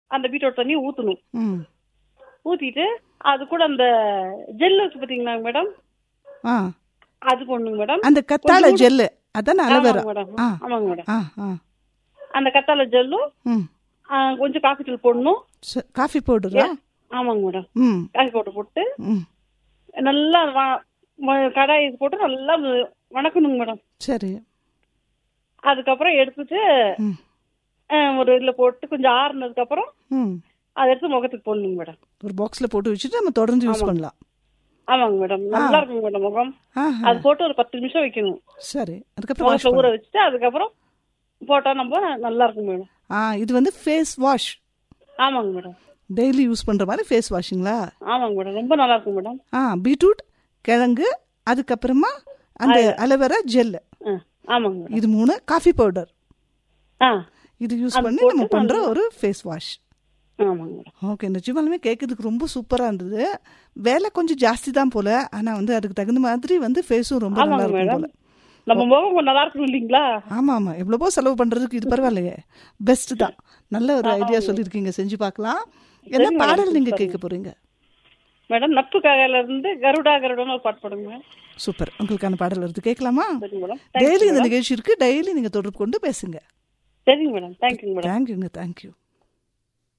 அந்த பீட்ரூட் தண்ணி ஊற்றணும் ம் ஊற்றிட்டு அது கூட அந்த ஜெல் இருக்கு பார்த்தீங்களா மேடம் ஆ அது போடணுங்க மேடம் அந்த கத்தாழை ஜெல்லு அதானே அலோவேரா ஆமாங்க மேடம் ஆ ஆமாங்க மேடம் ஆ ஆ அந்த கத்தாழை ஜெல்லும் ம் ஆ, கொஞ்சம் காஃபி தூள் போடணும் ச- காஃபி பவுடரா ஆமாங்க மேடம் ம் காஃபி பவுடர் போட்டு ம் நல்லா வ- ம- கடாய் இது போட்டு நல்லா வ- வணக்கணுங்க மேடம் சரி அதுக்கப்புறம் எடுத்துட்டு ம் ஆ, ஒரு இதில் போட்டு கொஞ்சம் ஆறுனதுக்கு அப்புறம் ம் அதை எடுத்து முகத்துக்கு போடணுங்க மேடம் ஒரு பாக்ஸில் போட்டு வச்சுட்டு நம்ம தொடர்ந்து யூஸ் பண்ணலாம் ஆமாங்க மேடம் நல்லா இருக்குங்க மேடம் முகம் ஆ அது போட்டு ஒரு பத்து நிமிஷம் வைக்கணும் சரி அதுக்கப்புறம் வாஷ் முகத்துல ஊற வச்சுட்டு அதுக்கப்புறம் போட்டா நம்ம நல்லா இருக்கும் மேடம் ஆ இது வந்து ஃபேஸ் வாஷ் ஆமாங்க மேடம் டெய்லி யூஸ் பண்ணுற மாதிரி ஃபேஸ் வாஷிங்களா ஆமாங்க மேடம் ரொம்ப நல்லா இருக்கும் மேடம் ஆ பீட்ரூட் கிழங்கு அதுக்கப்புறமா அந்த அலோவேரா ஜெல் ஆ ஆமாங்க மேடம் இது மூணு காஃபி பவுடர் ஆ இது யூஸ் அது பண்ணி போட்டு நம்ம பண்ணுற ஒரு ஃபேஸ் வாஷ் ஆமாங்க மேடம் ஓகே நிஜமாலுமே கேட்கறதுக்கு ரொம்ப சூப்பராக இருந்தது வேலை கொஞ்சம் ஜாஸ்தி தான் போல ஆனால் வந்து அதுக்கு தகுந்த மாதிரி வந்து ஃபேஸும் ரொம்ப நல்லா ஆமாங்க இருக்கும் மேடம் போல நம்ம முகம் கொஞ்சம் நல்லா இருக்கும் இல்லைங்களா ஆமாம் ஆமாம் எவ்வளவோ செலவு பண்ணுறதுக்கு இது பரவாயில்லையே பெஸ்ட் தான் நல்ல ஒரு ஐடியா சொல்லியிருக்கீங்க செஞ்சு பார்க்கலாம் என்ன சரி, பாடல் madam, நீங்கள் super. கேட்க போகிறீங்க மேடம் நட்பு காகையில இருந்து கருடா கருடான்னு ஒரு பாட்டு பாடுங்க சூப்பர் உங்களுக்கான பாடல் வருது கேட்கலாமா சரிங்க மேடம் டெய்லி இந்த நிகழ்ச்சி இருக்கு டெய்லி நீங்கள் தொடர்பு கொண்டு பேசுங்க சரிங்க மேடம் தேங்க்யூங்க மேடம் தேங்க்யூங்க தேங்க்யூ